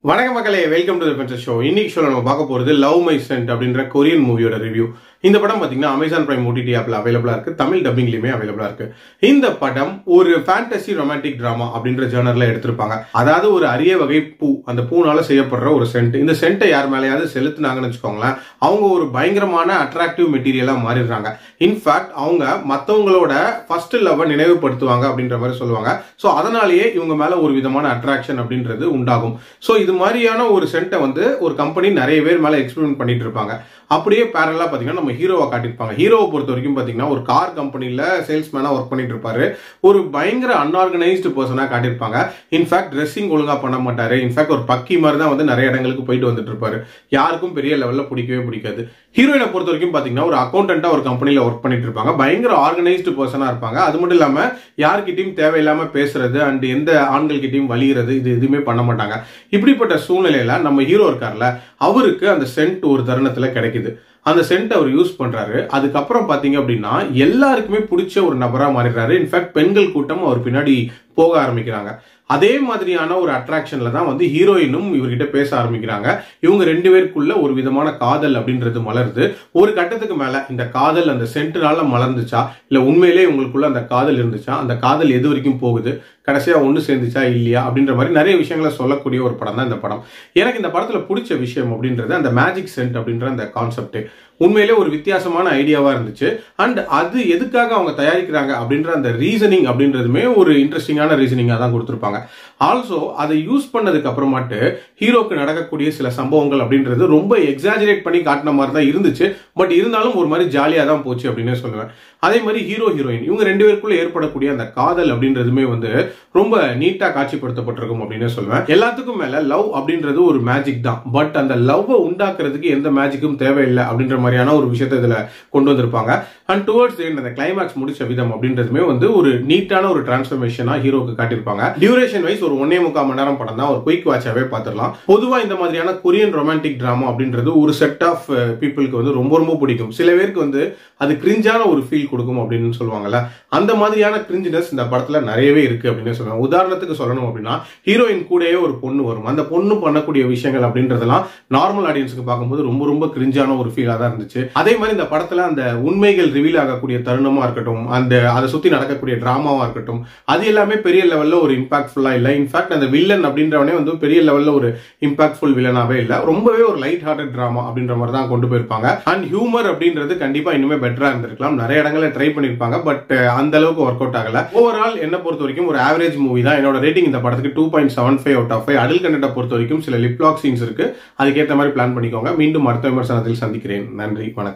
வணக்கம் மக்களே welcome to the show இன்னைக்கு ஷோல நம்ம பார்க்க போறது லவ் மை சென்ட் அப்படின்ற கொரியன் மூவியோட ரிவ்யூ இந்த படம் பாத்தீங்கன்னா அமேசான் பிரைம் ஓடிடி ஆப்ல அவைலபிளா இருக்கு தமிழ் டப்பிங்லயுமே அவைலபிளா இருக்கு இந்த படம் ஒரு ஃபேண்டசி ரொமான்டிக் டிராமா அப்படின்ற ஜேர்னர்ல எடுத்திருப்பாங்க அதாவது ஒரு அரிய வகை பூ அந்த பூனால செய்யப்படுற ஒரு சென்ட் இந்த சென்ட்டை யார் மேலேயாவது செலுத்துனாங்கன்னு வச்சுக்கோங்களேன் அவங்க ஒரு பயங்கரமான அட்ராக்டிவ் மெட்டீரியலா மாறிடுறாங்க இன்ஃபேக்ட் அவங்க மத்தவங்களோட ஃபர்ஸ்ட் லவ்வை நினைவுபடுத்துவாங்க அப்படின்ற மாதிரி சொல்லுவாங்க ஸோ அதனாலேயே இவங்க மேல ஒரு விதமான அட்ராக்ஷன் அப்படின்றது உண்டாகும் ஸோ இது மாதிரியான ஒரு சென்ட்டை வந்து ஒரு கம்பெனி நிறைய பேர் மேல எக்ஸ்பெரிமெண்ட் பண்ணிட்டு இருப்பாங்க அப்படியே பேரலா பாத்தீங்கன்னா நம்ம ஹீரோவை காட்டியிருப்பாங்க ஹீரோவை பொறுத்த வரைக்கும் பாத்தீங்கன்னா ஒரு கார் கம்பெனில சேல்ஸ்மேனா ஒர்க் பண்ணிட்டு இருப்பாரு ஒரு பயங்கர அன்ஆர்கனைஸ்டு பர்சனா காட்டியிருப்பாங்க இன்ஃபேக்ட் ட்ரெஸ்ஸிங் ஒழுங்கா பண்ண மாட்டாரு இன்ஃபேக்ட் ஒரு பக்கி மாதிரி தான் வந்து நிறைய இடங்களுக்கு போயிட்டு வந்துட்டு இருப்பாரு யாருக்கும் பெரிய லெவல்ல பிடிக்கவே பிடிக்காது ஹீரோயினை பொறுத்த வரைக்கும் பாத்தீங்கன்னா ஒரு அக்கௌண்டண்டா ஒரு கம்பெனில ஒர்க் பண்ணிட்டு இருப்பாங்க பயங்கர ஆர்கனைஸ்டு பர்சனா இருப்பாங்க அது மட்டும் இல்லாம யார்கிட்டயும் தேவையில்லாம பேசுறது அண்ட் எந்த ஆண்கள் கிட்டயும் வலிகிறது இது எதுவுமே பண்ண மாட்டாங்க இப்படிப்பட்ட சூழ்நிலையில நம்ம ஹீரோ இருக்கார்ல அவருக்கு அந்த சென்ட் ஒரு தருணத்துல கிடைக்குது அந்த சென்ட் அவர் யூஸ் பண்றாரு அதுக்கப்புறம் பாத்தீங்க அப்படின்னா எல்லாருக்குமே பிடிச்ச ஒரு நபரா மாறிடுறாரு இன்ஃபேக்ட் பெண்கள் கூட்டம் அவர் பின்னாடி போக ஆரம்பிக்கிறாங்க அதே மாதிரியான ஒரு அட்ராக்ஷன்ல தான் வந்து ஹீரோயினும் இவர்கிட்ட பேச ஆரம்பிக்கிறாங்க இவங்க ரெண்டு பேருக்குள்ள ஒரு விதமான காதல் அப்படின்றது மலருது ஒரு கட்டத்துக்கு மேல இந்த காதல் அந்த சென்ட்னால மலர்ந்துச்சா இல்ல உண்மையிலே இவங்களுக்குள்ள அந்த காதல் இருந்துச்சா அந்த காதல் எது வரைக்கும் போகுது கடைசியா ஒன்று சேர்ந்துச்சா இல்லையா அப்படின்ற மாதிரி நிறைய விஷயங்களை சொல்லக்கூடிய ஒரு படம் தான் இந்த படம் எனக்கு இந்த படத்துல பிடிச்ச விஷயம் அப்படின்றது அந்த மேஜிக் சென்ட் அப்படின்ற அந்த கான்செப்ட் உண்மையிலே ஒரு வித்தியாசமான ஐடியாவா இருந்துச்சு அண்ட் அது எதுக்காக அவங்க தயாரிக்கிறாங்க அப்படின்ற அந்த ரீசனிங் அப்படின்றதுமே ஒரு இன்ட்ரெஸ்டிங்கான ரீசனிங்காக தான் கொடுத்துருப்பாங்க ஆல்சோ அதை யூஸ் பண்ணதுக்கு அப்புறமாட்டு ஹீரோக்கு நடக்கக்கூடிய சில சம்பவங்கள் அப்படின்றது ரொம்ப எக்ஸாஜரேட் பண்ணி காட்டின மாதிரி தான் இருந்துச்சு பட் இருந்தாலும் ஒரு மாதிரி ஜாலியாக தான் போச்சு அப்படின்னு சொல்லுவேன் அதே மாதிரி ஹீரோ ஹீரோயின் இவங்க ரெண்டு பேருக்குள்ள ஏற்படக்கூடிய அந்த காதல் அப்படின்றதுமே வந்து ரொம்ப நீட்டா காட்சிப்படுத்தப்பட்டிருக்கும் அப்படின்னு சொல்லுவேன் எல்லாத்துக்கும் மேல லவ் அப்படின்றது ஒரு மேஜிக் தான் பட் அந்த லவ்வை உண்டாக்குறதுக்கு எந்த மேஜிக்கும் தேவையில்லை அப்படின்ற மாதிரியான ஒரு விஷயத்தை இதுல கொண்டு வந்திருப்பாங்க அண்ட் டுவர்ட்ஸ் அந்த கிளைமேக்ஸ் முடிச்ச விதம் அப்படின்றதுமே வந்து ஒரு நீட்டான ஒரு டிரான்ஸ்ஃபர்மேஷனா ஹீரோக்கு காட்டியிருப்பாங்க டியூரேஷன் வைஸ் ஒரு ஒன்னே முக்கால் மணி நேரம் படம் தான் ஒரு குயிக் வாட்சாவே பார்த்துடலாம் பொதுவா இந்த மாதிரியான கொரியன் ரொமான்டிக் டிராமா அப்படின்றது ஒரு செட் ஆஃப் பீப்புளுக்கு வந்து ரொம்ப ரொம்ப பிடிக்கும் சில பேருக்கு வந்து அது கிரிஞ்சான ஒரு ஃபீல் கொடுக்கும் அப்படின்னு சொல்லுவாங்கல்ல அந்த மாதிரியான கிரிஞ்சினஸ் இந்த படத்துல நிறையவே இருக்கு அப்படின்னு சொல்லுவாங்க உதாரணத்துக்கு சொல்லணும் அப்படின்னா ஹீரோயின் கூடயே ஒரு பொண்ணு வரும் அந்த பொண்ணு பண்ணக்கூடிய விஷயங்கள் அப்படின்றதெல்லாம் நார்மல் ஆடியன்ஸுக்கு பார்க்கும்போது ரொம்ப ரொம்ப கிரிஞ்சான ஒரு ஃபீலாக தான் இருந்துச்சு அதே மாதிரி இந்த படத்துல அந்த உண்மைகள் ரிவீல் ஆகக்கூடிய தருணமா இருக்கட்டும் அந்த அதை சுத்தி நடக்கக்கூடிய டிராமாவா இருக்கட்டும் அது எல்லாமே பெரிய லெவல்ல ஒரு இம்பாக்ட்ஃபுல்லா இல்ல இன்ஃபேக்ட் அந்த வில்லன் அப்படின்றவனே வந்து பெரிய லெவல்ல ஒரு இம்பாக்ட்ஃபுல் வில்லனாவே இல்ல ரொம்பவே ஒரு லைட் ஹார்ட்டட் டிராமா அப்படின்ற மாதிரி தான் கொண்டு போயிருப்பாங்க அண்ட் ஹியூமர் அப்படின்றது கண்டிப்பா இன்னுமே பெட்டரா இருந்திருக்கலாம் நிறைய இடங்களில் ட்ரை பண்ணிருப்பாங்க பட் அந்த அளவுக்கு ஒர்க் அவுட் ஆகல ஓவரால் என்ன பொறுத்த வரைக்கும் ஒரு ஆவரேஜ் மூவி தான் என்னோட ரேட்டிங் இந்த படத்துக்கு two point seven five out of five adult கண்டென்ட்டை பொறுத்த வரைக்கும் சில லிப்லாக் சீன்ஸ் இருக்கு அதுக்கேற்ற மாதிரி பிளான் பண்ணிக்கோங்க மீண்டும் அடுத்த விமர்சனத்தில் சந்திக்கிறேன் நன்றி வணக்கம்